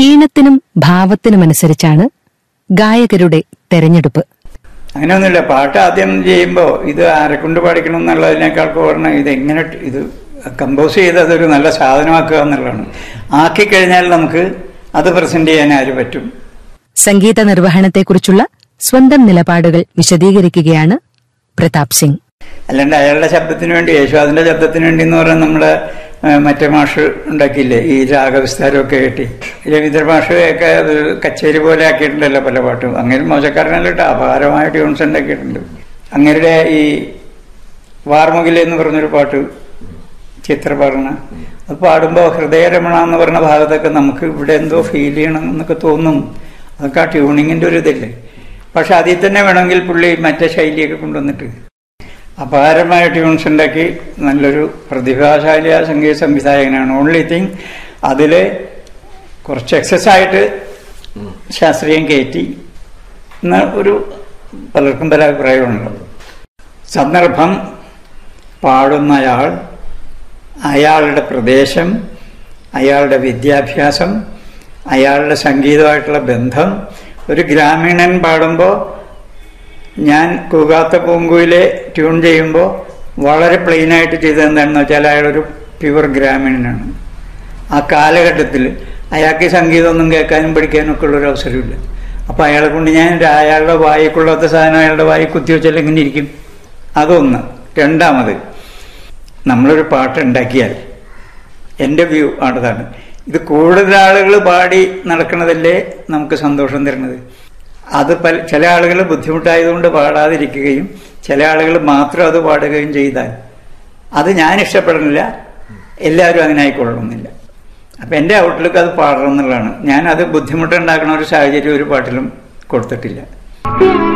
ഈണത്തിനും ഭാവത്തിനുമനുസരിച്ചാണ് ഗായകരുടെ തെരഞ്ഞെടുപ്പ് അങ്ങനെയൊന്നുമില്ല പാട്ട് ആദ്യം ചെയ്യുമ്പോൾ ഇത് ആരെക്കൊണ്ട് പാടിക്കണം എന്നുള്ളതിനേക്കാൾ പറഞ്ഞാൽ ഇത് എങ്ങനെ ഇത് കമ്പോസ് ചെയ്ത് അതൊരു നല്ല സാധനമാക്കുക എന്നുള്ളതാണ് ആക്കിക്കഴിഞ്ഞാൽ നമുക്ക് അത് പ്രസന്റ് ചെയ്യാൻ ആര് പറ്റും സംഗീത നിർവഹണത്തെക്കുറിച്ചുള്ള സ്വന്തം നിലപാടുകൾ വിശദീകരിക്കുകയാണ് പ്രതാപ് സിംഗ് അല്ലാണ്ട് അയാളുടെ ശബ്ദത്തിന് വേണ്ടി യേശുദാസിന്റെ ശബ്ദത്തിന് വേണ്ടി എന്ന് പറഞ്ഞാൽ നമ്മുടെ ആ, മറ്റേ മാഷ് ഉണ്ടാക്കിയില്ലേ ഈ രാഗവിസ്താരമൊക്കെ കെട്ടി രവീന്ദ്ര മാഷയൊക്കെ അത് കച്ചേരി പോലെ ആക്കിയിട്ടുണ്ടല്ലോ പല പാട്ടും അങ്ങനെ മോശക്കാരനല്ല കേട്ടോ അപാരമായ ട്യൂൺസ് ഉണ്ടാക്കിയിട്ടുണ്ട് അങ്ങരുടെ ഈ വാർമുകിൽ എന്ന് പറഞ്ഞൊരു പാട്ട് ചിത്ര പാടണ അത് പാടുമ്പോൾ ഹൃദയരമണ എന്ന് പറഞ്ഞ ഭാഗത്തൊക്കെ നമുക്ക് ഇവിടെ എന്തോ ഫീൽ ചെയ്യണം എന്നൊക്കെ തോന്നും അതൊക്കെ ആ ട്യൂണിങ്ങിന്റെ ഒരു ഇതില്ലേ പക്ഷെ അതിൽ തന്നെ വേണമെങ്കിൽ പുള്ളി മറ്റേ ശൈലിയൊക്കെ കൊണ്ടുവന്നിട്ട് അപാരമായ ട്യൂൺസ് ഉണ്ടാക്കി നല്ലൊരു പ്രതിഭാശാലിയ സംഗീത സംവിധായകനാണ് ഓൺലി തിങ് അതിൽ കുറച്ച് എക്സസ് ആയിട്ട് ശാസ്ത്രീയം കയറ്റി എന്ന ഒരു പലർക്കും പല അഭിപ്രായമുണ്ട് സന്ദർഭം പാടുന്നയാൾ അയാളുടെ പ്രദേശം അയാളുടെ വിദ്യാഭ്യാസം അയാളുടെ സംഗീതമായിട്ടുള്ള ബന്ധം ഒരു ഗ്രാമീണൻ പാടുമ്പോൾ ഞാൻ കൂകാത്ത പൂങ്കുയിലെ ട്യൂൺ ചെയ്യുമ്പോൾ വളരെ പ്ലെയിനായിട്ട് ചെയ്തത് എന്താണെന്ന് വെച്ചാൽ അയാളൊരു പ്യുവർ ഗ്രാമീണനാണ് ആ കാലഘട്ടത്തിൽ അയാൾക്ക് ഈ സംഗീതമൊന്നും കേൾക്കാനും പഠിക്കാനും ഒക്കെ ഉള്ളൊരു അവസരമില്ല അപ്പോൾ അയാളെ കൊണ്ട് ഞാൻ ഒരു- അയാളുടെ വായിക്കൊള്ളാത്ത സാധനം അയാളുടെ വായി കുത്തിവെച്ചാൽ എങ്ങനെ ഇരിക്കും അതൊന്ന് രണ്ടാമത് നമ്മളൊരു പാട്ട് ഉണ്ടാക്കിയാൽ എൻ്റെ വ്യൂ ആണതാണ് ഇത് കൂടുതൽ ആളുകൾ പാടി നടക്കണതല്ലേ നമുക്ക് സന്തോഷം തരുന്നത് അത് പല ചില ആളുകൾ ബുദ്ധിമുട്ടായതുകൊണ്ട് പാടാതിരിക്കുകയും ചില ആളുകൾ മാത്രം അത് പാടുകയും ചെയ്താൽ അത് ഞാൻ ഇഷ്ടപ്പെടുന്നില്ല എല്ലാവരും അങ്ങനെ ആയിക്കൊള്ളണമെന്നില്ല അപ്പം എൻ്റെ ഔട്ട്ലുക്ക് അത് പാടണം എന്നുള്ളതാണ് ഞാൻ അത് ബുദ്ധിമുട്ടുണ്ടാക്കുന്ന ഒരു സാഹചര്യം ഒരു പാട്ടിലും കൊടുത്തിട്ടില്ല